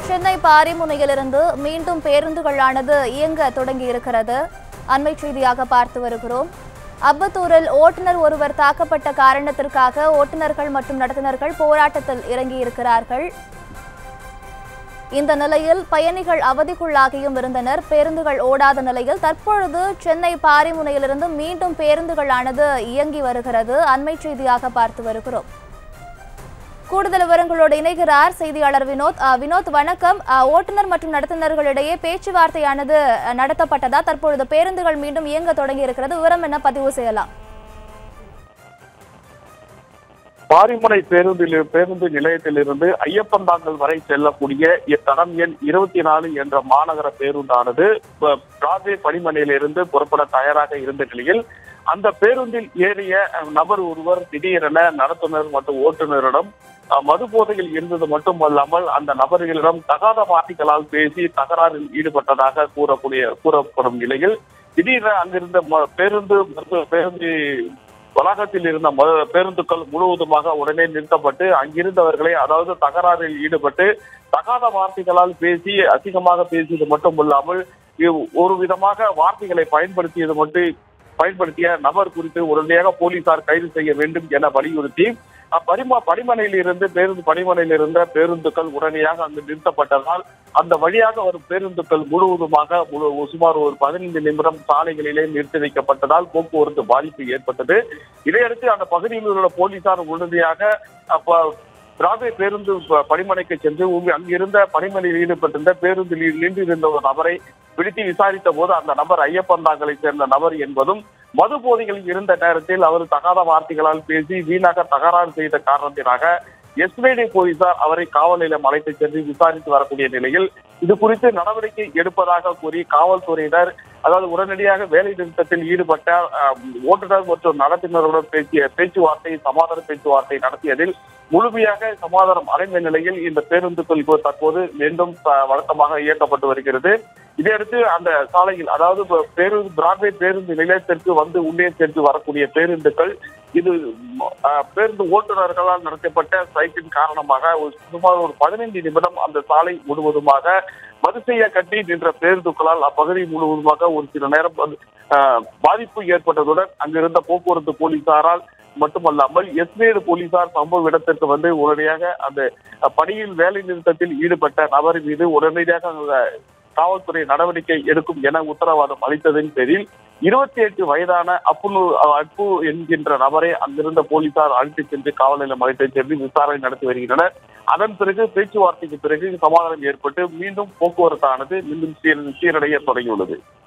சென்னை பாரிமுனையிலிருந்து மீண்டும் பேருந்துகளானது இயங்க தொடங்கி இருக்கிறது அண்மை செய்தியாக பார்த்து வருகிறோம் அம்பத்தூரில் ஓட்டுநர் ஒருவர் தாக்கப்பட்ட காரணத்திற்காக ஓட்டுநர்கள் மற்றும் நடத்துனர்கள் போராட்டத்தில் இறங்கியிருக்கிறார்கள் இந்த நிலையில் பயணிகள் அவதிக்குள்ளாகியும் இருந்தனர் பேருந்துகள் ஓடாத நிலையில் தற்பொழுது சென்னை பாரிமுனையிலிருந்து மீண்டும் பேருந்துகளானது இயங்கி வருகிறது அண்மை செய்தியாக பார்த்து வருகிறோம் கூடுதல் விவரங்களோடு இணைகிறார் செய்தியாளர் வினோத் அஹ், வினோத் வணக்கம் அஹ், ஓட்டுநர் மற்றும் நடத்துனர்களிடையே பேச்சுவார்த்தையானது அஹ், நடத்தப்பட்டதா தற்பொழுது பேருந்துகள் மீண்டும் இயங்க தொடங்கி இருக்கிறது விவரம் என்ன பதிவு செய்யலாம் பாரிமுனை பேருந்தில் பேருந்து நிலையத்திலிருந்து ஐயப்பந்தாங்கல் வரை செல்லக்கூடிய தடம் எண் இருபத்தி நாலு என்ற மாநகர பேருந்தானது ப- பிராட்வே பணிமனையிலிருந்து புறப்பட தயாராக இருந்த நிலையில் அந்த பேருந்தில் ஏறிய அஹ், நபர் ஒருவர் திடீரென நடத்துனர் மற்றும் ஓட்டுநரிடம் அஹ், மது போதையில் இருந்தது மட்டுமல்லாமல் அந்த நபர்களிடம் தகாத வார்த்தைகளால் பேசி தகராறில் ஈடுபட்டதாக கூறக்கூடிய கூறப்படும் நிலையில் திடீரென அங்கிருந்த ம- பேருந்து பேருந்து வளாகத்தில் இருந்த ம- பேருந்துகள் முழுவதுமாக உடனே நிறுத்தப்பட்டு அங்கிருந்தவர்களை அதாவது தகராறில் ஈடுபட்டு தகாத வார்த்தைகளால் பேசி அசிங்கமாக பேசியது மட்டுமல்லாமல் இவ்- ஒரு விதமாக வார்த்தைகளை பயன்படுத்தியது மட்டும் பயன்படுத்திய நபர் குறித்து உடனடியாக போலீசார் கைது செய்ய வேண்டும் என வலியுறுத்தி அப்பரிம பணிமனையில் இருந்து பேருந்து பணிமனையில் இருந்த பேருந்துகள் உடனடியாக அங்கு நிறுத்தப்பட்டதால் அந்த வழியாக வரும் பேருந்துகள் முழுவதுமாக முழு சுமார் ஒரு பதினைந்து நிமிடம் சாலைகளிலே நிறுத்தி வைக்கப்பட்டதால் போக்குவரத்து பாதிப்பு ஏற்பட்டது இதையடுத்து அந்த பகுதியில் உள்ள போலீசார் உடனடியாக அப்ப பிராட்வே பேருந்து ப- பணிமனைக்கு சென்று உங்க- அங்கிருந்த பணிமனையில் ஈடுபட்டிருந்த பேருந்தில் நின்றிருந்த ஒரு நபரை பிடித்து விசாரித்த போது அந்த நபர் ஐயப்பந்தாங்கலை சேர்ந்த நபர் என்பதும் மது போதைகளில் இருந்த நேரத்தில் அவர் தகாத வார்த்தைகளால் பேசி வீணாக தகராறு செய்த காரணத்தினாக எஸ்பிஐடி போலீசார் அவரை காவல் நிலையம் அழைத்து சென்று விசாரித்து வரக்கூடிய நிலையில் இது குறித்து நடவடிக்கை எடுப்பதாக கூறி காவல்துறையினர் அதாவது உடனடியாக வேலை நிறுத்தத்தில் ஈடுபட்ட அஹ், ஓட்டுநர் மற்றும் நடத்துனருடன் பேசிய பேச்சுவார்த்தை சமாதான பேச்சுவார்த்தை நடத்தியதில் முழுமையாக சமாதானம் அடைந்த நிலையில் இந்த பேருந்துகள் இப்போ தற்போது மீண்டும் அஹ், வழக்கமாக இயக்கப்பட்டு வருகிறது இதையடுத்து அந்த சாலையில் அதாவது இப்ப பேருந்து பிராட்வே பேருந்து நிலையத்திற்கு வந்து உள்ளே சென்று வரக்கூடிய பேருந்துகள் இது அஹ், பேருந்து ஓட்டுநர்களால் நடத்தப்பட்ட ஸ்ட்ரைக்கின் காரணமாக ஒரு சுமார் ஒரு பதினைந்து நிமிடம் அந்த சாலை முழுவதுமாக வரிசையை கட்டி நின்ற பேருந்துகளால் அப்பகுதி முழுவதுமாக ஒரு சில நேரம் வந்து, அஹ், பாதிப்பு ஏற்பட்டதுடன் அங்கிருந்த போக்குவரத்து போலீசாரால் மட்டுமல்லாமல் எஸ்மேடு போலீசார் சம்பவ இடத்திற்கு வந்து உடனடியாக அந்த அஹ், பணியில் வேலை நிறுத்தத்தில் ஈடுபட்ட நபர் மீது உடனடியாக அந்த காவல்துறை நடவடிக்கை எடுக்கும் என உத்தரவாதம் அளித்ததின் பேரில் இருபத்தி எட்டு வயதான அப்புனு அப்பு என்கின்ற நபரை அங்கிருந்த போலீசார் அழைத்துச் சென்று காவல் நிலையம் அழைத்துச் சென்று விசாரணை நடத்தி வருகின்றனர் அதன் பிறகு பேச்சுவார்த்தைக்கு பிறகு சமாதானம் ஏற்பட்டு மீண்டும் போக்குவரத்தானது மீண்டும் சீர் சீரடைய தொடங்கியுள்ளது